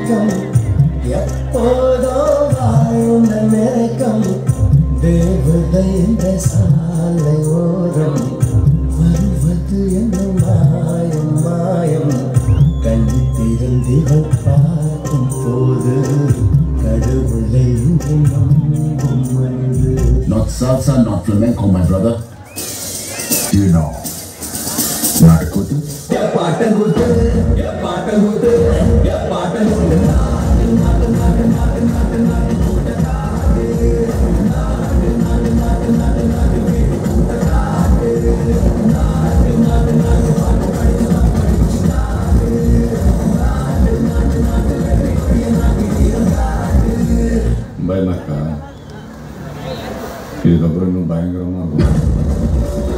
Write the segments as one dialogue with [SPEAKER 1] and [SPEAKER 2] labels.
[SPEAKER 1] மயக்கம் எப்போதோ வாழ்ந்த நெருக்கம் தேவதை என்ற சாலை ஓரம் வருவது என்ன மாயம் மாயம் கண் திறந்திகள் பார்க்கும் போது கடவுளை இன்று நம்பும் அன்பு
[SPEAKER 2] Not salsa, not flamenco, my brother.
[SPEAKER 3] You know. Narakutu.
[SPEAKER 4] பயமா இருக்கா இதுக்கப்புறம் இன்னும் பயங்கரமா இருக்கும்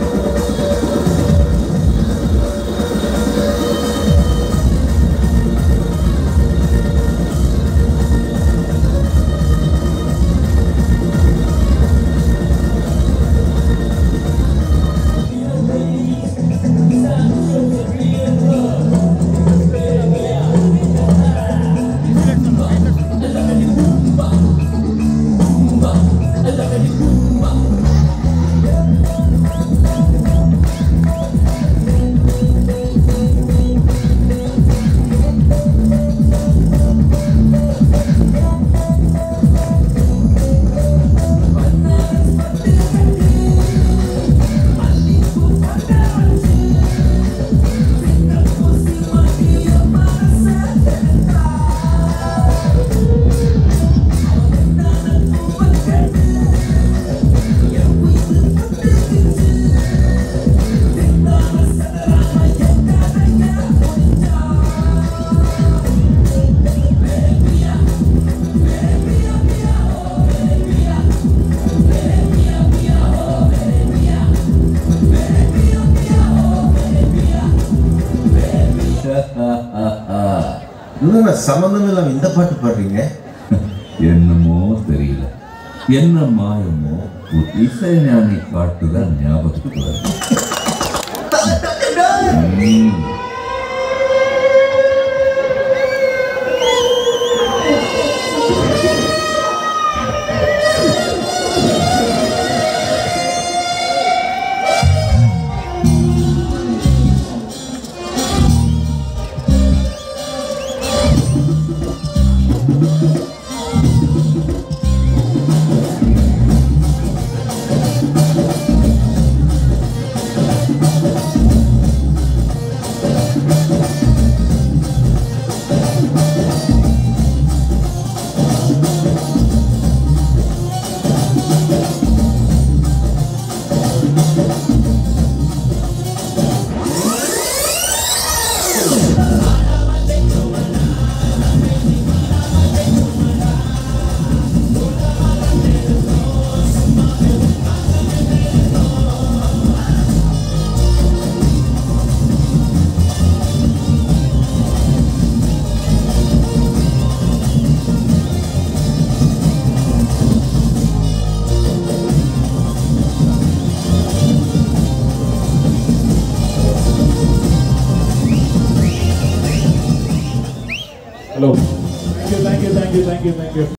[SPEAKER 5] என்னங்க சம்மந்தம் இல்லாம இந்த பாட்டு பாடுறீங்க
[SPEAKER 6] என்னமோ தெரியல என்ன மாயமோ ஒரு இசைஞானி பாட்டு தான் ஞாபகத்துக்கு வருது ம்.
[SPEAKER 7] Hello. Thank you, thank you, thank you, thank you, thank you.